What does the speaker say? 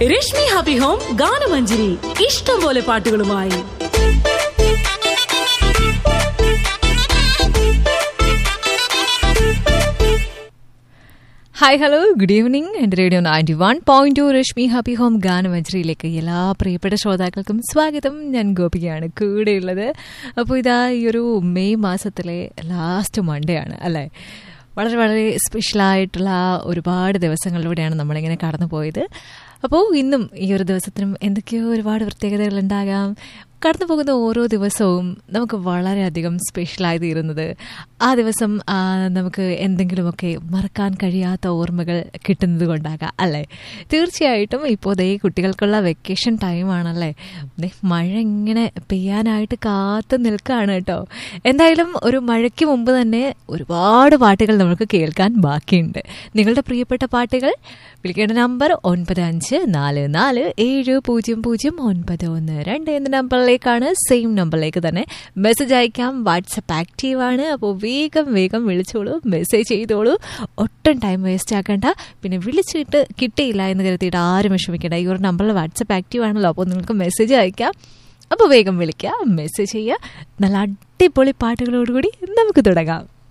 Rashmi happy home ഗാനമഞ്ജരി ഇഷ്ടം പോലെ പാട്ടുകളുമായി ഹായ് ഹലോ ഗുഡ് ഈവനിങ് എൻ്റെ radio ninety one point two Rashmi happy home ഗാനമഞ്ജരിയിലേക്ക് എല്ലാ പ്രിയപ്പെട്ട ശ്രോതാക്കൾക്കും സ്വാഗതം ഞാൻ ഗോപികയാണ് കൂടെയുള്ളത് അപ്പോൾ ഇതാ ഈ ഒരു മെയ് മാസത്തിലെ ലാസ്റ്റ് മൺഡേ ആണ് അല്ലേ വളരെ വളരെ സ്പെഷ്യലായിട്ടുള്ള ഒരുപാട് ദിവസങ്ങളിലൂടെയാണ് നമ്മളിങ്ങനെ കടന്നു പോയത് അപ്പോൾ ഇന്നും ഈ ഒരു ദിവസത്തിനും എന്തൊക്കെയോ ഒരുപാട് പ്രത്യേകതകൾ ഉണ്ടാകാം കടന്നു പോകുന്ന ഓരോ ദിവസവും നമുക്ക് വളരെയധികം സ്പെഷ്യലായി തീരുന്നത് ആ ദിവസം ആ, നമുക്ക് എന്തെങ്കിലുമൊക്കെ മറക്കാൻ കഴിയാത്ത ഓർമ്മകൾ കിട്ടുന്നത് കൊണ്ടാകാം അല്ലേ തീർച്ചയായിട്ടും ഇപ്പോൾ ദേ കുട്ടികൾക്കുള്ള വെക്കേഷൻ ടൈമാണല്ലേ ദേ മഴ ഇങ്ങനെ പെയ്യാനായിട്ട് കാത്തു നിൽക്കുകയാണ് കേട്ടോ എന്തായാലും ഒരു മഴയ്ക്ക് മുമ്പ് തന്നെ ഒരുപാട് പാട്ടുകൾ നമുക്ക് കേൾക്കാൻ ബാക്കിയുണ്ട് നിങ്ങളുടെ പ്രിയപ്പെട്ട പാട്ടുകൾ വിളിക്കേണ്ട നമ്പർ ഒൻപത് അഞ്ച് നാല് നാല് ഏഴ് പൂജ്യം പൂജ്യം ഒൻപത് ഒന്ന് രണ്ട് എന്ന നമ്പറിലേക്കാണ് സെയിം നമ്പറിലേക്ക് തന്നെ മെസ്സേജ് അയക്കാം വാട്സപ്പ് ആക്റ്റീവാണ് അപ്പോൾ വേഗം വേഗം വിളിച്ചോളൂ മെസ്സേജ് ചെയ്തോളൂ ഒട്ടും ടൈം വേസ്റ്റ് ആക്കണ്ട പിന്നെ വിളിച്ചിട്ട് കിട്ടിയില്ല എന്ന് കരുതിയിട്ട് ആരും വിഷമിക്കേണ്ട ഈ ഒരു നമ്പറിൽ വാട്സപ്പ് ആക്റ്റീവ് ആണല്ലോ അപ്പോൾ നിങ്ങൾക്ക് മെസ്സേജ് അയക്കാം അപ്പോൾ വേഗം വിളിക്കുക മെസ്സേജ് ചെയ്യുക നല്ല അടിപൊളി പാട്ടുകളോടുകൂടി നമുക്ക് തുടങ്ങാം